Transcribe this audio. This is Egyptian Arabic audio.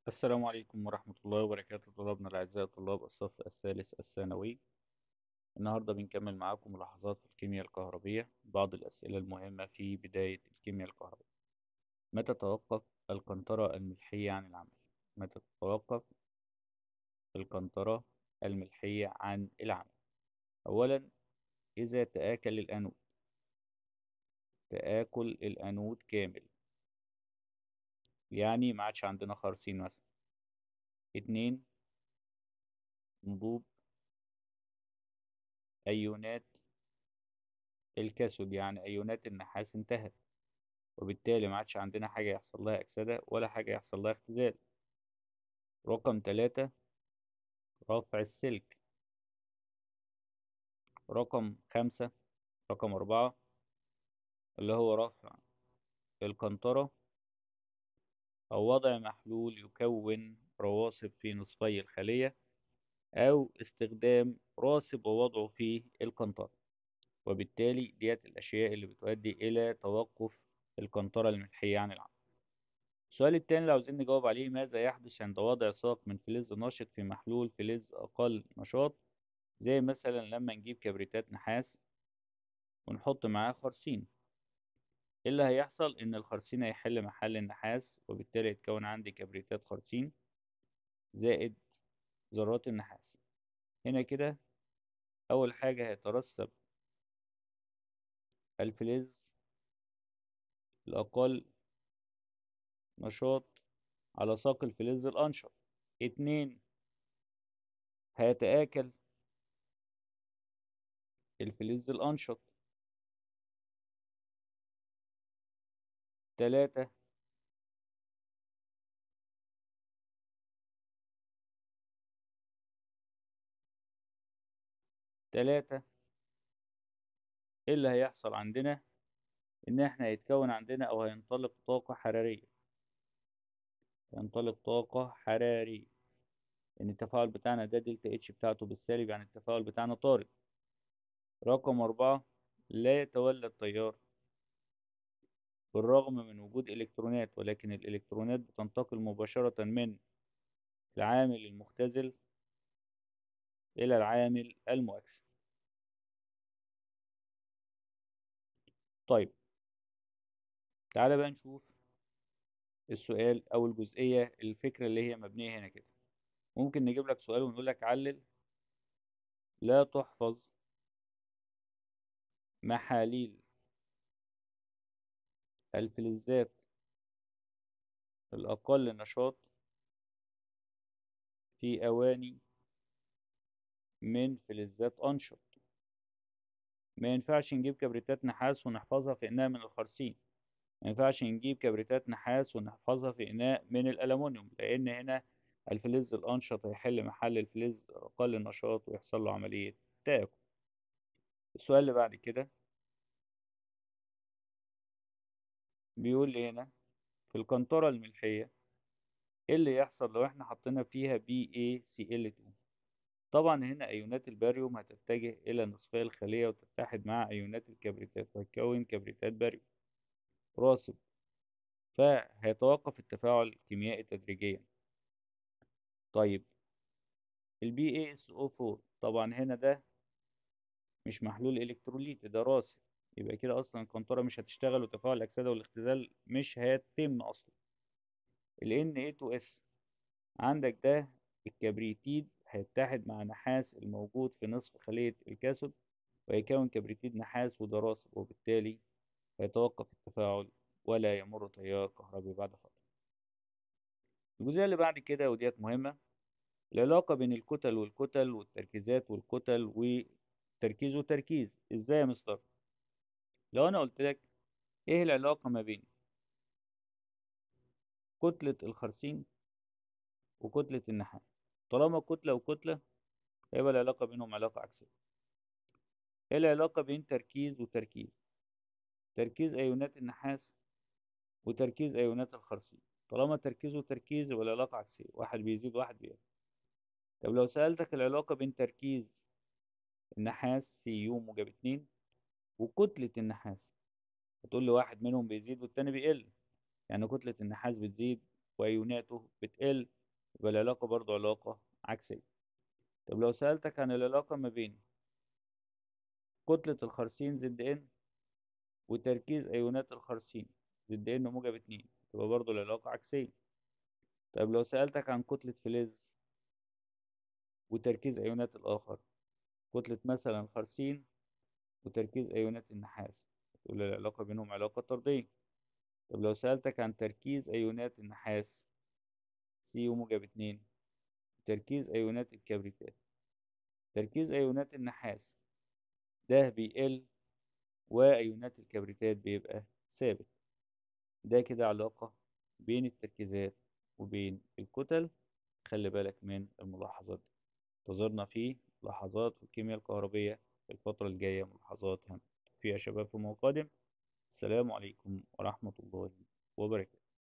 السلام عليكم ورحمة الله وبركاته طلابنا الأعزاء طلاب الصف الثالث الثانوي النهاردة بنكمل معاكم ملاحظات في الكيمياء الكهربية بعض الأسئلة المهمة في بداية الكيمياء الكهربية متى توقف القنطرة الملحية عن العمل؟ متى تتوقف القنطرة الملحية عن العمل؟ أولا إذا تآكل الأنود تآكل الأنود كامل يعني ما عادش عندنا خرسين مثلا اتنين نضوب أيونات الكاثود يعني أيونات النحاس انتهت وبالتالي ما عادش عندنا حاجة يحصل لها أكسدة ولا حاجة يحصل لها اختزال رقم ثلاثة رفع السلك رقم خمسة رقم أربعة اللي هو رفع القنطرة أو وضع محلول يكون رواسب في نصفي الخلية أو استخدام راسب ووضعه في القنطرة وبالتالي ديت الأشياء اللي بتؤدي إلى توقف القنطرة الملحية عن العمل السؤال التاني اللي عاوزين نجاوب عليه ماذا يحدث عند وضع ساق من فلز نشط في محلول فلز أقل نشاط زي مثلا لما نجيب كبريتات نحاس ونحط معاه خرسين ايه اللي هيحصل ان الخرسين هيحل محل النحاس وبالتالي يتكون عندي كبريتات خرسين زائد ذرات النحاس هنا كده اول حاجة هيترسب الفلز الأقل نشاط على ساق الفلز الأنشط اتنين هيتآكل الفلز الأنشط تلاتة تلاتة ايه اللي هيحصل عندنا ان احنا هيتكون عندنا او هينطلق طاقة حرارية ينطلق طاقة حرارية ان التفاعل بتاعنا ده دلتا اتش بتاعته بالسالب يعني التفاعل بتاعنا طارد رقم أربعة لا يتولد تيار بالرغم من وجود إلكترونات ولكن الإلكترونات بتنتقل مباشرة من العامل المختزل إلى العامل المؤكسد طيب تعالى بقى نشوف السؤال أو الجزئية الفكرة اللي هي مبنية هنا كده ممكن نجيب لك سؤال ونقول لك علل لا تحفظ محاليل الفلزات الأقل نشاط في أواني من فلزات أنشط ما ينفعش نجيب كبريتات نحاس ونحفظها في إناء من الخرسين ما ينفعش نجيب كبريتات نحاس ونحفظها في إناء من الألمنيوم لأن هنا الفلز الأنشط هيحل محل الفلز أقل نشاط ويحصل له عملية تآكل السؤال اللي بعد كده بيقول لي هنا في القنطرة الملحية ايه اللي يحصل لو احنا حطينا فيها BaCl2 طبعا هنا ايونات الباريوم هتتجه الى نصفي الخلية وتتحد مع ايونات الكبريتات وهتكون كبريتات باريوم راسب فهيتوقف التفاعل الكيميائي تدريجيا طيب ال BaSO4 طبعا هنا ده مش محلول الكتروليتي ده راسب يبقى كده اصلا القنطرة مش هتشتغل وتفاعل الاكسدة والاختزال مش هيتم اصلا ال Na2S عندك ده الكبريتيد هيتحد مع نحاس الموجود في نصف خلية الكاثود ويكون كبريتيد نحاس وده راسب وبالتالي هيتوقف التفاعل ولا يمر تيار كهربي بعد فترة الجزئية اللي بعد كده وديت مهمة العلاقة بين الكتل والكتل والتركيزات والكتل وتركيز وتركيز ازاي يا مستر لو انا قلت لك ايه العلاقة ما بين كتلة الخرسين وكتلة النحاس طالما كتلة وكتلة هيبقى العلاقة بينهم علاقة عكسية ايه العلاقة بين تركيز وتركيز تركيز ايونات النحاس وتركيز ايونات الخرسين طالما تركيز وتركيز يبقى العلاقة عكسية واحد بيزيد واحد بيقل طب لو سألتك العلاقة بين تركيز النحاس سي يو موجب اتنين وكتلة النحاس هتقول لي واحد منهم بيزيد والتاني بيقل يعني كتلة النحاس بتزيد وأيوناته بتقل يبقى العلاقة برضو علاقة عكسية طب لو سألتك عن العلاقة ما بين كتلة الخرسين زد ان وتركيز أيونات الخرسين زد ان موجب اتنين تبقى برضو العلاقة عكسية طب لو سألتك عن كتلة فلز وتركيز أيونات الآخر كتلة مثلا الخرسين وتركيز أيونات النحاس تقول العلاقة بينهم علاقة طردية طب لو سألتك عن تركيز أيونات النحاس سي موجب اتنين تركيز أيونات الكبريتات تركيز أيونات النحاس ده بيقل وأيونات الكبريتات بيبقى ثابت ده كده علاقة بين التركيزات وبين الكتل خلي بالك من الملاحظات دي انتظرنا في ملاحظات في الكيمياء الكهربية في الفترة الجاية ملاحظات هام في يا شباب في قادم السلام عليكم ورحمة الله وبركاته